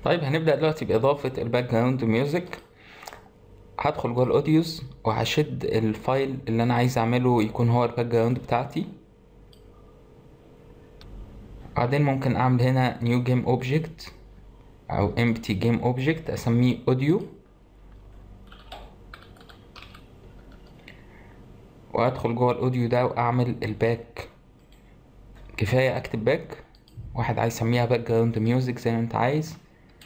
طيب هنبدأ دلوقتي بإضافة الباك جراوند ميوزك هدخل جوه الأوديوز وهشد الفايل اللي أنا عايز أعمله يكون هو الباك جراوند بتاعتي بعدين ممكن أعمل هنا new game object أو empty game object أسميه audio وأدخل جوه الأوديو ده وأعمل الباك كفاية أكتب باك واحد عايز يسميها باك جراوند ميوزك زي ما أنت عايز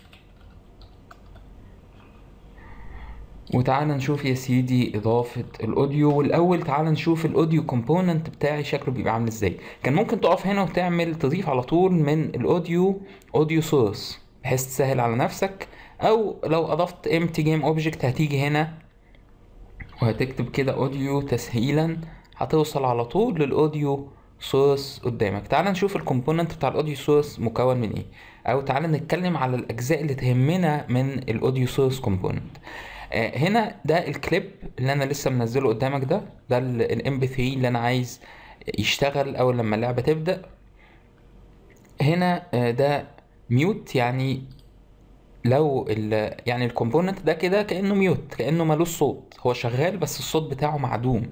وتعالى نشوف يا سيدي اضافة الاوديو والاول تعالى نشوف الاوديو كومبوننت بتاعي شكله بيبقى عامل ازاي كان ممكن تقف هنا وتعمل تضيف على طول من الاوديو اوديو سورس بحيث تسهل على نفسك او لو اضفت empty game object هتيجي هنا وهتكتب كده اوديو تسهيلا هتوصل على طول للاوديو سورس قدامك تعال نشوف الكومبوننت بتاع الاوديو سورس مكون من ايه او تعال نتكلم على الاجزاء اللي تهمنا من الاوديو سورس كومبوننت هنا ده الكليب اللي انا لسه منزله قدامك ده ده الام بي 3 اللي انا عايز يشتغل اول لما اللعبه تبدا هنا ده ميوت يعني لو ال يعني الكومبوننت ده كده كانه ميوت كانه ملوش صوت هو شغال بس الصوت بتاعه معدوم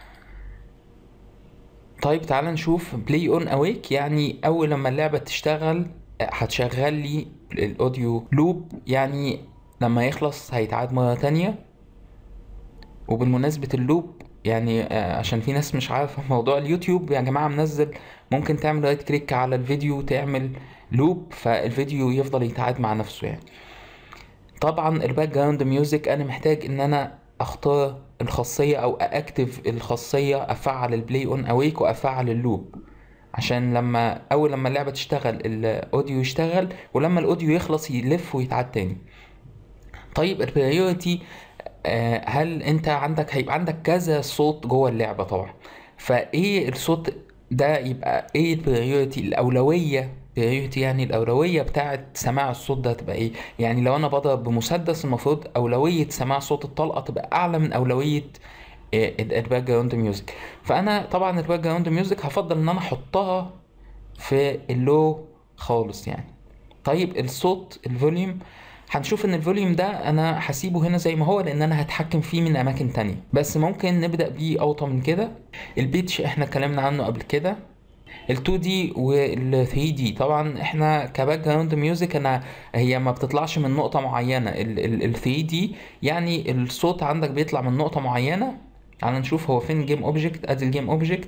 طيب تعال نشوف بلاي اون اويك يعني اول لما اللعبه تشتغل هتشغل لي الاوديو لوب يعني لما يخلص هيتعاد مرة تانية وبالمناسبة اللوب يعني عشان في ناس مش عارفة موضوع اليوتيوب يا جماعة منزل ممكن تعمل رايت كليك على الفيديو وتعمل لوب فالفيديو يفضل يتعاد مع نفسه يعني طبعا الباك جراوند ميوزك انا محتاج ان انا اختار الخاصية او اكتف الخاصية افعل البلاي اون اويك وافعل اللوب عشان لما اول لما اللعبة تشتغل الاوديو يشتغل ولما الاوديو يخلص يلف ويتعاد تاني طيب البريوريتي هل انت عندك هيبقى عندك كذا صوت جوه اللعبه طبعا فايه الصوت ده يبقى ايه البريوريتي الاولويه بريوريتي يعني الاولويه بتاعه سماع الصوت ده تبقى ايه يعني لو انا بضرب بمسدس المفروض اولويه سماع صوت الطلقه تبقى اعلى من اولويه الباك جراوند ميوزك فانا طبعا الباك جراوند ميوزك هفضل ان انا احطها في اللو خالص يعني طيب الصوت الفوليوم هنشوف ان الفوليوم ده انا هسيبه هنا زي ما هو لان انا هتحكم فيه من اماكن تانية بس ممكن نبدأ بيه اوطى من كده البيتش احنا اتكلمنا عنه قبل كده ال 2 دي وال 3 دي طبعا احنا كباك جراوند ميوزك انا هي ما بتطلعش من نقطة معينة ال 3 دي يعني الصوت عندك بيطلع من نقطة معينة تعال نشوف هو فين جيم اوبجكت ادي الجيم اوبجكت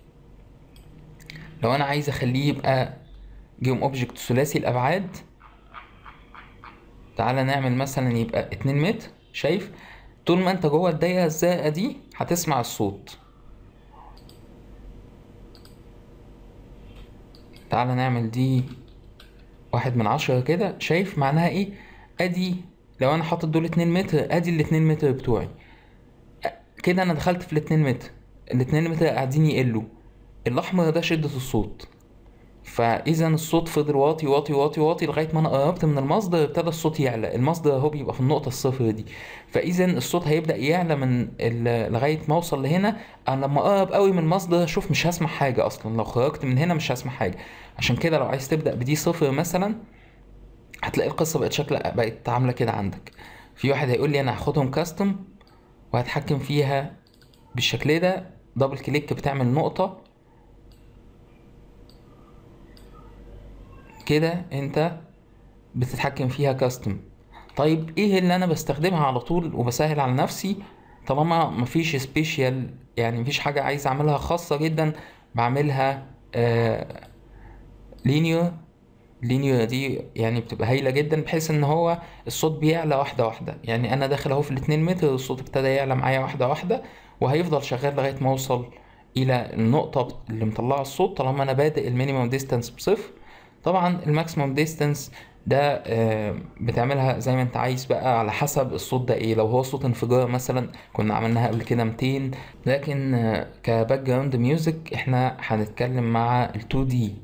لو انا عايز اخليه يبقى جيم اوبجكت ثلاثي الابعاد تعالى نعمل مثلا يبقى اتنين متر شايف طول ما انت جوه الدايرة الزرقاء دي هتسمع الصوت تعالى نعمل دي واحد من عشرة كده شايف معناها ايه ادي لو انا حاطط دول اتنين متر ادي الاتنين متر بتوعي كده انا دخلت في الاتنين متر الاتنين متر قاعدين يقلوا الاحمر ده شدة الصوت فاذا الصوت فضل واطي واطي واطي واطي لغايه ما انا قربت من المصدر ابتدى الصوت يعلى المصدر اهو بيبقى في النقطه الصفر دي فاذا الصوت هيبدا يعلى من لغايه ما اوصل لهنا انا لما اقرب قوي من المصدر اشوف مش هسمع حاجه اصلا لو خرجت من هنا مش هسمع حاجه عشان كده لو عايز تبدا بدي صفر مثلا هتلاقي القصه بقت شكلها بقت عامله كده عندك في واحد هيقول لي انا هاخدهم كاستم وهتحكم فيها بالشكل ده دبل كليك بتعمل نقطه كده انت بتتحكم فيها كاستم طيب ايه اللي انا بستخدمها على طول وبسهل على نفسي طالما مفيش سبيشال يعني مفيش حاجة عايز اعملها خاصة جدا بعملها آه لينير لينير دي يعني بتبقى هايلة جدا بحيث ان هو الصوت بيعلى واحدة واحدة يعني انا داخل اهو في الاتنين متر الصوت ابتدى يعلى معايا واحدة واحدة وهيفضل شغال لغاية ما اوصل الى النقطة اللي مطلعة الصوت طالما انا بادئ المينيمم ديستانس بصفر طبعا الماكسيموم ديستانس ده بتعملها زي ما انت عايز بقى على حسب الصوت ده ايه لو هو صوت انفجار مثلا كنا عملناها قبل كده 200 لكن كباك جراوند ميوزك احنا هنتكلم مع ال 2 دي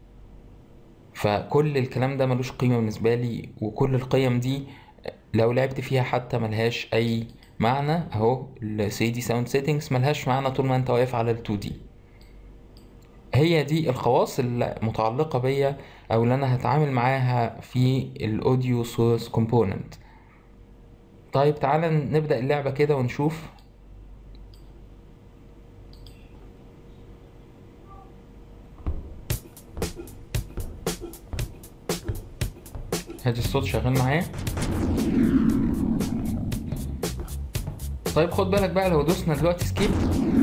فكل الكلام ده ملوش قيمة بالنسبة لي وكل القيم دي لو لعبت فيها حتى ملهاش اي معنى اهو ال 3 دي ساوند سيتنجز ملهاش معنى طول ما انت واقف على ال 2 دي هي دي الخواص المتعلقة بيا او اللي انا هتعامل معاها في الاوديو سورس كومبوننت طيب تعالى نبدأ اللعبة كده ونشوف ادي الصوت شغال معايا طيب خد بالك بقى لو دوسنا دلوقتي سكيب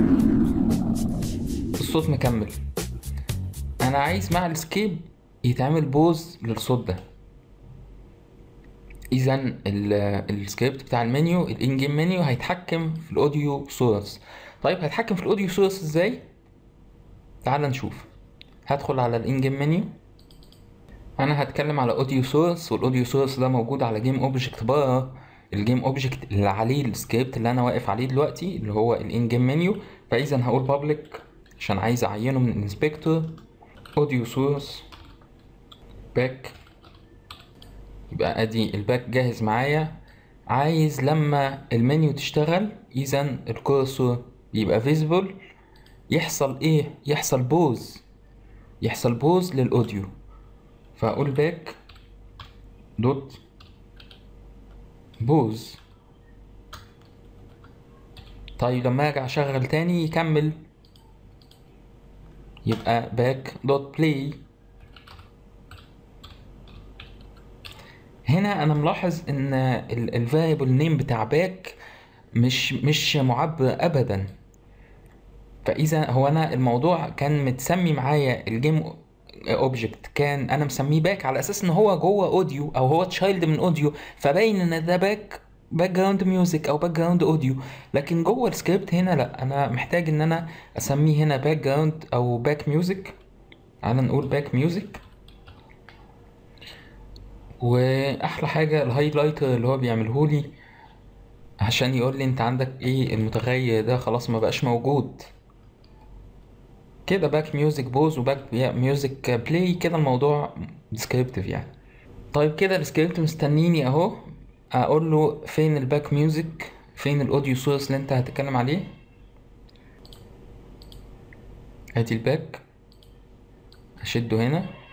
الصوت مكمل انا عايز مع السكيب يتعمل بوز للصوت ده اذا السكريبت بتاع المنيو الان جيم منيو هيتحكم في الاوديو سورس طيب هيتحكم في الاوديو سورس ازاي تعال نشوف هدخل على الان جيم منيو انا هتكلم على اوديو سورس والاوديو سورس ده موجود على جيم اوبجكت بره الجيم اوبجكت اللي عليه السكريبت اللي انا واقف عليه دلوقتي اللي هو الان جيم منيو فاذا هقول بابليك عشان عايز اعينه من الانسبكتور اوديو سورس باك يبقى ادي الباك جاهز معايا عايز لما المنيو تشتغل اذا الكورسور يبقى فيزبل يحصل ايه يحصل بوز يحصل بوز للاوديو فاقول باك دوت بوز طيب لما ارجع اشغل تاني يكمل يبقى باك دوت بلاي هنا انا ملاحظ ان الفاريبل نيم بتاع باك مش مش معبر ابدا فاذا هو انا الموضوع كان متسمي معايا الجيم اوبجكت كان انا مسميه باك على اساس ان هو جوه اوديو او هو تشايلد من اوديو فباين ان ده باك باك جراوند ميوزك او باك جراوند اوديو لكن جوه السكريبت هنا لا انا محتاج ان انا اسميه هنا باك جراوند او باك ميوزك تعالى نقول باك ميوزك واحلى حاجه الهايلايتر اللي هو بيعمله لي عشان يقول لي انت عندك ايه المتغير ده خلاص ما بقاش موجود كده باك ميوزك بوز وباك ميوزك بلاي كده الموضوع ديسكريبتيف يعني طيب كده السكريبت مستنيني اهو اقول له فين الباك ميوزك فين الاوديو سورس اللي انت هتتكلم عليه ادي الباك هشده هنا